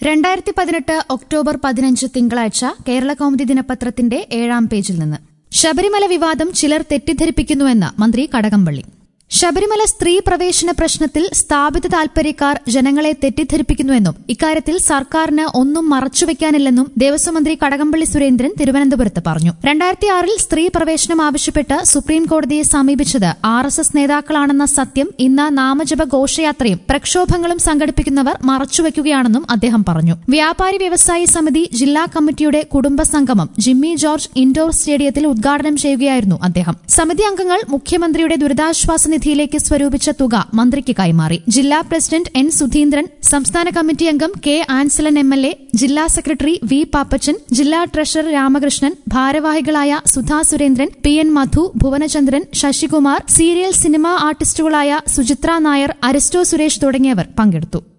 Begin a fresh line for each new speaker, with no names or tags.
രണ്ടായിരത്തി പതിനെട്ട് ഒക്ടോബർ പതിനഞ്ച് തിങ്കളാഴ്ച കേരള കൗമുദി ദിനപത്രത്തിന്റെ ഏഴാം പേജിൽ നിന്ന് ശബരിമല വിവാദം ചിലർ തെറ്റിദ്ധരിപ്പിക്കുന്നുവെന്ന് മന്ത്രി കടകംപള്ളി ശബരിമല സ്ത്രീ പ്രവേശന പ്രശ്നത്തിൽ സ്ഥാപിത താൽപര്യക്കാർ ജനങ്ങളെ തെറ്റിദ്ധരിപ്പിക്കുന്നുവെന്നും ഇക്കാര്യത്തിൽ സർക്കാരിന് ഒന്നും മറച്ചുവെക്കാനില്ലെന്നും ദേവസ്വം മന്ത്രി കടകംപള്ളി സുരേന്ദ്രൻ തിരുവനന്തപുരത്ത് പറഞ്ഞു രണ്ടായിരത്തി ആറിൽ സ്ത്രീ പ്രവേശനം ആവശ്യപ്പെട്ട് സുപ്രീം കോടതിയെ സമീപിച്ചത് ആർ എസ് എസ് നേതാക്കളാണെന്ന സത്യം ഇന്ന് നാമജപ ഘോഷയാത്രയും പ്രക്ഷോഭങ്ങളും സംഘടിപ്പിക്കുന്നവർ മറച്ചുവെക്കുകയാണെന്നും അദ്ദേഹം പറഞ്ഞു വ്യാപാരി വ്യവസായി സമിതി ജില്ലാ കമ്മിറ്റിയുടെ കുടുംബ സംഗമം ജിമ്മി ജോർജ് ഇൻഡോർ സ്റ്റേഡിയത്തിൽ ഉദ്ഘാടനം ചെയ്യുകയായിരുന്നു അദ്ദേഹം സമിതി അംഗങ്ങൾ മുഖ്യമന്ത്രിയുടെ ദുരിതാശ്വാസ നിധിയിലേക്ക് സ്വരൂപിച്ച തുക മന്ത്രിക്ക് കൈമാറി ജില്ലാ പ്രസിഡന്റ് എൻ സുധീന്ദ്രൻ സംസ്ഥാന കമ്മിറ്റി അംഗം K Anselan M L A ജില്ലാ സെക്രട്ടറി വി പാപ്പച്ചൻ ജില്ലാ ട്രഷറർ രാമകൃഷ്ണൻ ഭാരവാഹികളായ Sudha Surendran P N Madhu Bhuvanachandran Sasikumar serial cinema ആർട്ടിസ്റ്റുകളായ സുചിത്ര നായർ അരിസ്റ്റോ സുരേഷ് തുടങ്ങിയവർ പങ്കെടുത്തു